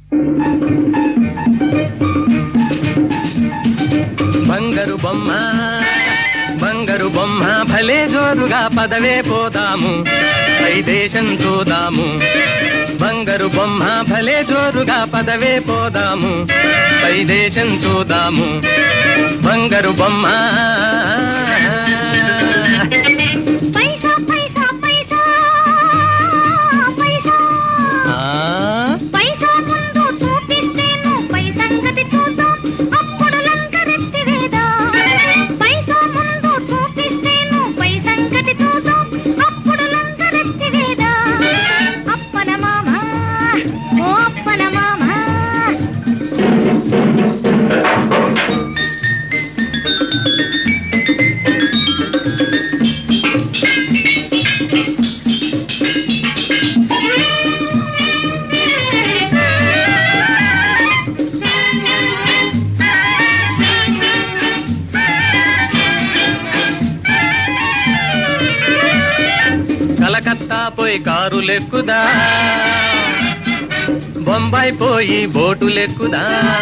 బంగారు బొమ్మ బంగారు బొమ్మ భలే జోరుగా పదవే పోదాము పై దేశం చూదాము బంగారు బొమ్మ భలే జోరుగా పదవే పోదాము పై దేశం చూదాము బంగారు బొమ్మ పైసా పైసా పైసా పైసా ఆ, పైసా ముందు చూపిస్తేను పై సంగతి చూద్దాం అప్పుడు లంకరెత్తి వేద్దాం పైసా ముందు చూపిస్తేను పై సంగతి చూద్దాం అప్పుడు లంకరెత్తి వేద్దాం అప్పన మామ ఓ అప్పన మామ కలకత్తా పోయి కారు లెక్కుదా బొంబాయి పోయి బోటు లెక్కుదా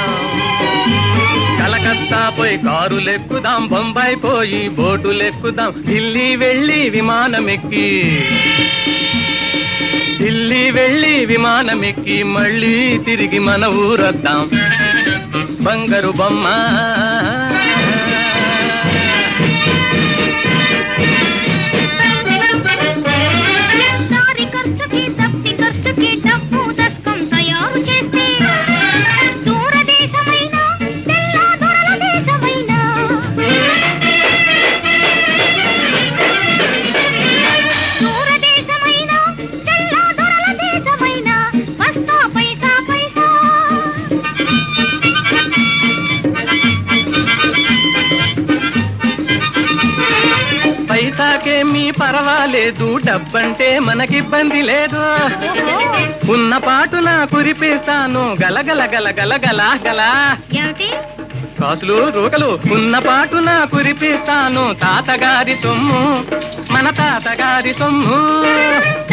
కలకత్తా పోయి కారు లెక్కుదాం బొంబాయి పోయి బోటు లెక్కుదాం ఢిల్లీ వెళ్ళి విమానమెక్కి ఢిల్లీ వెళ్ళి విమానమెక్కి మళ్ళీ తిరిగి మన ఊరొద్దాం బంగారు బొమ్మ దారి ఖర్చుకి తప్పి ఖర్చుకి డబ్బు దస్కం తయారు చేస్తే దూరదేశమైన తెల్ల దొరల దేశమైన దూరదేశమైన తెల్ల దొరల దేశమైన వస్తా పైసా పైసా పైసాకేమీ పర్వాలేదు డబ్బంటే మనకిబ్బంది లేదు ఓహో ఉన్న పాటున కురిపిస్తాను గలగల గల గల గల గల ఏమిటి కాసులు రూకలు ఉన్న పాటున కురిపిస్తాను తాతగారి సొమ్ము మన తాతగారి సొమ్ము